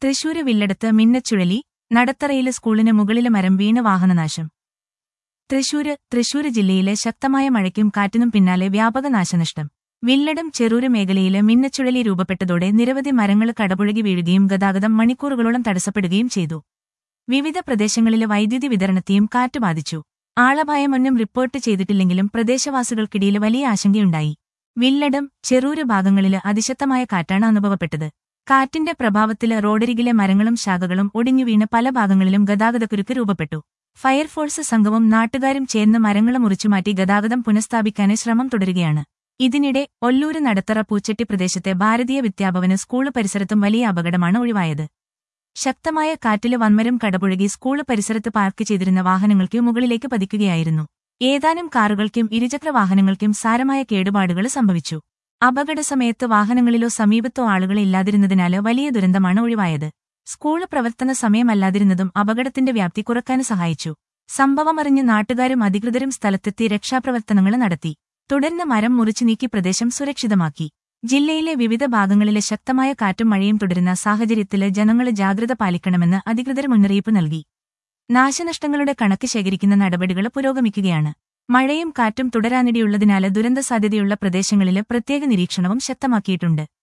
തൃശൂര് വില്ലടത്ത് മിന്നച്ചുഴലി നടത്തറയില് സ്കൂളിന് മുകളില് മരം വീണ് വാഹനനാശം തൃശൂര് തൃശൂര് ജില്ലയിലെ ശക്തമായ മഴയ്ക്കും കാറ്റിനും പിന്നാലെ വ്യാപക നാശനഷ്ടം വില്ലടം ചെറൂര് മേഖലയില് മിന്നച്ചുഴലി രൂപപ്പെട്ടതോടെ നിരവധി മരങ്ങൾ കടപുഴകി വീഴുകയും ഗതാഗതം മണിക്കൂറുകളോളം തടസ്സപ്പെടുകയും ചെയ്തു വിവിധ പ്രദേശങ്ങളിലെ വൈദ്യുതി വിതരണത്തെയും കാറ്റ് ബാധിച്ചു ആളപായമൊന്നും റിപ്പോർട്ട് ചെയ്തിട്ടില്ലെങ്കിലും പ്രദേശവാസികൾക്കിടയിൽ വലിയ ആശങ്കയുണ്ടായി വില്ലടം ചെറൂര് ഭാഗങ്ങളില് അതിശക്തമായ കാറ്റാണ് അനുഭവപ്പെട്ടത് കാറ്റിന്റെ പ്രഭാവത്തില് റോഡരികിലെ മരങ്ങളും ശാഖകളും ഒടിഞ്ഞുവീണ് പല ഭാഗങ്ങളിലും ഗതാഗതക്കുരുക്ക് രൂപപ്പെട്ടു ഫയർഫോഴ്സ് സംഘവും നാട്ടുകാരും ചേർന്ന് മരങ്ങൾ മുറിച്ചുമാറ്റി ഗതാഗതം പുനഃസ്ഥാപിക്കാന് ശ്രമം തുടരുകയാണ് ഇതിനിടെ ഒല്ലൂര് നടത്തറ പൂച്ചട്ടി പ്രദേശത്തെ ഭാരതീയ വിദ്യാഭവന് സ്കൂള് പരിസരത്തും വലിയ അപകടമാണ് ഒഴിവായത് ശക്തമായ കാറ്റില് വൻമരം കടപുഴകി സ്കൂള് പരിസരത്ത് പാർക്ക് ചെയ്തിരുന്ന വാഹനങ്ങൾക്ക് മുകളിലേക്ക് പതിക്കുകയായിരുന്നു ഏതാനും കാറുകൾക്കും ഇരുചക്ര വാഹനങ്ങൾക്കും സാരമായ കേടുപാടുകൾ സംഭവിച്ചു അപകടസമയത്ത് വാഹനങ്ങളിലോ സമീപത്തോ ആളുകൾ ഇല്ലാതിരുന്നതിനാല് വലിയ ദുരന്തമാണ് ഒഴിവായത് സ്കൂള് പ്രവർത്തന സമയമല്ലാതിരുന്നതും അപകടത്തിന്റെ വ്യാപ്തി കുറക്കാൻ സഹായിച്ചു സംഭവമറിഞ്ഞ് നാട്ടുകാരും അധികൃതരും സ്ഥലത്തെത്തി രക്ഷാപ്രവർത്തനങ്ങൾ നടത്തി തുടർന്ന് മരം മുറിച്ചു നീക്കി പ്രദേശം സുരക്ഷിതമാക്കി ജില്ലയിലെ വിവിധ ഭാഗങ്ങളിലെ ശക്തമായ കാറ്റും മഴയും തുടരുന്ന സാഹചര്യത്തില് ജനങ്ങൾ ജാഗ്രത പാലിക്കണമെന്ന് അധികൃതർ മുന്നറിയിപ്പ് നൽകി നാശനഷ്ടങ്ങളുടെ കണക്ക് ശേഖരിക്കുന്ന നടപടികൾ പുരോഗമിക്കുകയാണ് മഴയും കാറ്റും തുടരാനിടയുള്ളതിനാല് ദുരന്തസാധ്യതയുള്ള പ്രദേശങ്ങളില് പ്രത്യേക നിരീക്ഷണവും ശക്തമാക്കിയിട്ടുണ്ട്